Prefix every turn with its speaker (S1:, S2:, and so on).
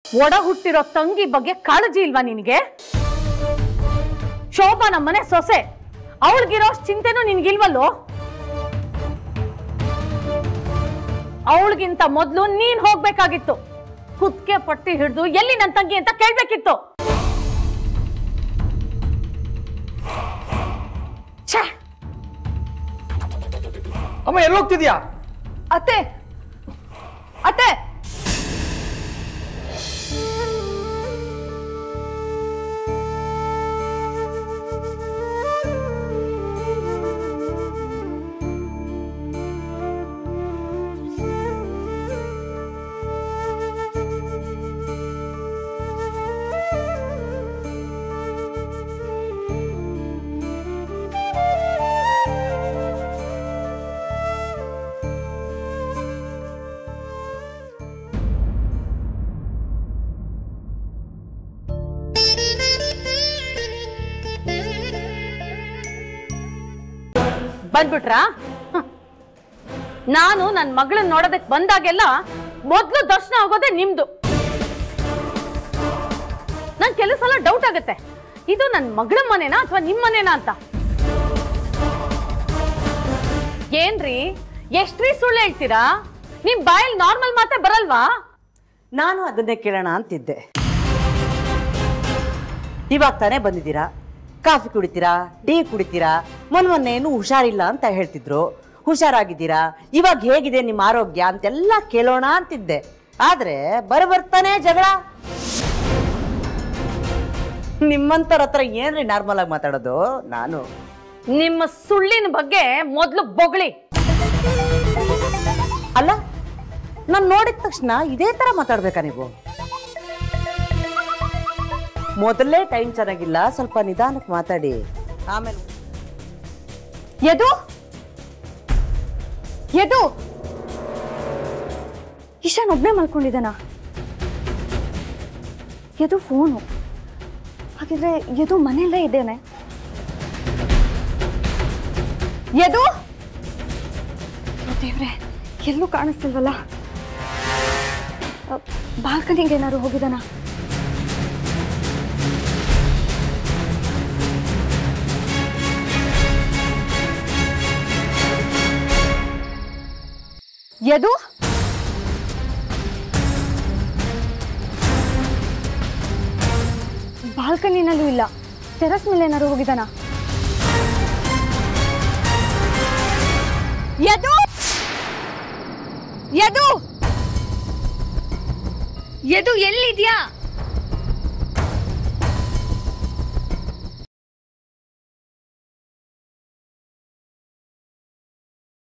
S1: ಒಡ ಹುಟ್ಟಿರೋ ತಂಗಿ ಬಗ್ಗೆ ಕಾಳಜಿ ಇಲ್ವಾ ನಿನಗೆ ಶೋಭಾ ನಮ್ಮನೆ ಸೊಸೆ ಅವಳಿಗಿರೋ ಚಿಂತೆನೂ ನಿನ್ಗಿಲ್ವಲ್ಲೋ ಅವಳಿಗಿಂತ ಮೊದ್ಲು ನೀನ್ ಹೋಗ್ಬೇಕಾಗಿತ್ತು ಕುತ್ಕೆ ಪಟ್ಟಿ ಹಿಡಿದು ಎಲ್ಲಿ ನನ್ ತಂಗಿ ಅಂತ ಕೇಳ್ಬೇಕಿತ್ತು ಛೇ
S2: ಅಮ್ಮ ಎಲ್ಲೋಗ್ತಿದ್ಯಾ
S1: ಅತ್ತೆ ಅತ್ತೆ ಬಂದ್ಬಿಟ್ರಾ ಹ. ನಾನು ನನ್ನ ಮಗಳನ್ನ ನೋಡೋದಕ್ ಬಂದಾಗೆಲ್ಲ ಮೊದ್ಲು ದರ್ಶನ ಆಗೋದೇ ನಿಮ್ದು ನನ್ ಕೆಲವು ಸಲ ಡೌಟ್ ಆಗುತ್ತೆ ಇದು ನನ್ನ ಮಗಳ ಮನೆನಾ ಅಥವಾ ನಿಮ್ ಮನೆನಾ ಅಂತ ಏನ್ರಿ ಎಷ್ಟ್ರಿ ಸುಳ್ಳು ಹೇಳ್ತೀರಾ ನಿಮ್ ಬಾಯಲ್ಲಿ ನಾರ್ಮಲ್ ಮಾತೇ ಬರಲ್ವಾ
S3: ನಾನು ಅದನ್ನೇ ಕೇಳೋಣ ಅಂತಿದ್ದೆ ಇವಾಗ ತಾನೇ ಬಂದಿದ್ದೀರಾ ಕಾಫಿ ಕುಡಿತೀರಾ ಟೀ ಕುಡಿತೀರಾ ಮೊನ್ನೆ ಮೊನ್ನೆ ಏನು ಹುಷಾರಿಲ್ಲ ಅಂತ ಹೇಳ್ತಿದ್ರು ಹುಷಾರಾಗಿದ್ದೀರಾ ಇವಾಗ ಹೇಗಿದೆ ನಿಮ್ಮ ಆರೋಗ್ಯ ಅಂತೆಲ್ಲ ಕೇಳೋಣ ಅಂತಿದ್ದೆ ಆದ್ರೆ ಬರಬರ್ತಾನೆ ಜಗಳ ನಿಮ್ಮಂತರ ಹತ್ರ ಏನ್ರಿ ನಾರ್ಮಲ್ ಆಗಿ ಮಾತಾಡೋದು ನಾನು
S1: ನಿಮ್ಮ ಸುಳ್ಳಿನ ಬಗ್ಗೆ ಮೊದ್ಲು ಬೊಗಳಿ
S3: ಅಲ್ಲ ನಾನು ನೋಡಿದ ತಕ್ಷಣ ಇದೇ ತರ ಮಾತಾಡ್ಬೇಕಾ ನೀವು ಮೊದಲೇ ಟೈಮ್ ಚೆನ್ನಾಗಿಲ್ಲ ಸ್ವಲ್ಪ ನಿಧಾನಕ್ಕೆ ಮಾತಾಡಿ ಆಮೇಲೆ
S1: ಎದು ಎದು
S4: ಇಶಾನ್ ಒಬ್ಬನೇ ಮಲ್ಕೊಂಡಿದ್ದಾನ ಎದು ಫೋನು ಹಾಗಿದ್ರೆ ಎದು ಮನೆಯಲ್ಲೇ ಇದ್ದೇನೆ ಎದು ಓ ದೇವ್ರೆ ಎಲ್ಲೂ ಕಾಣಿಸ್ತಿಲ್ವಲ್ಲ ಬಾಲ್ಕನಿಗೆ ಏನಾದ್ರು ಹೋಗಿದ್ದಾನ ಎದು ಬಾಲ್ಕನಿನಲ್ಲೂ ಇಲ್ಲ ಟೆರಸ್ ಮೇಲೆ ಏನಾದ್ರು ಹೋಗಿದ್ದಾನ ಎದು ಎದು ಎದು ಎಲ್ಲಿದ್ಯಾ